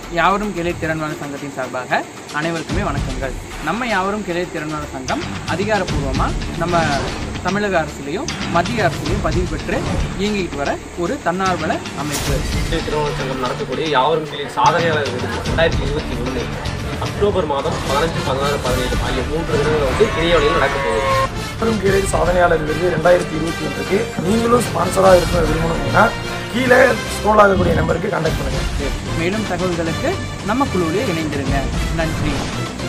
யாவரும் கிளை திறன்வாளர் சங்கத்தின் சார்பாக அனைவருக்குமே வணக்கங்கள் நம்ம யாவரும் கிளை திறன்வாளர் சங்கம் அதிகாரப்பூர்வமாக நம்ம தமிழக அரசுலையும் மத்திய அரசுலையும் பதிவு பெற்று இயங்கிட்டு வர ஒரு தன்னார்வல அமைப்பு இந்திய திருமண சங்கம் நடத்தக்கூடிய யாவரும் கிளை சாதனையாளர் விருது ரெண்டாயிரத்தி இருபத்தி ஒன்று அக்டோபர் மாதம் பதினஞ்சு பதினாறு பதினேழு ஆகிய மூன்று தினங்கள் வந்து கிளைவழியில் நடக்க போகுது பெரும் கீழே சாதனையாளர் விருது ரெண்டாயிரத்தி இருபத்தி ஒன்றுக்கு நீங்களும் ஸ்பான்சராக இருக்க விரும்பணும்னா கீழே ஸ்க்ரோல் ஆகக்கூடிய நம்பருக்கு கான்டாக்ட் பண்ணுங்கள் மேலும் தகவல்களுக்கு நம்ம குழுவிலே இணைந்திருங்க நன்றி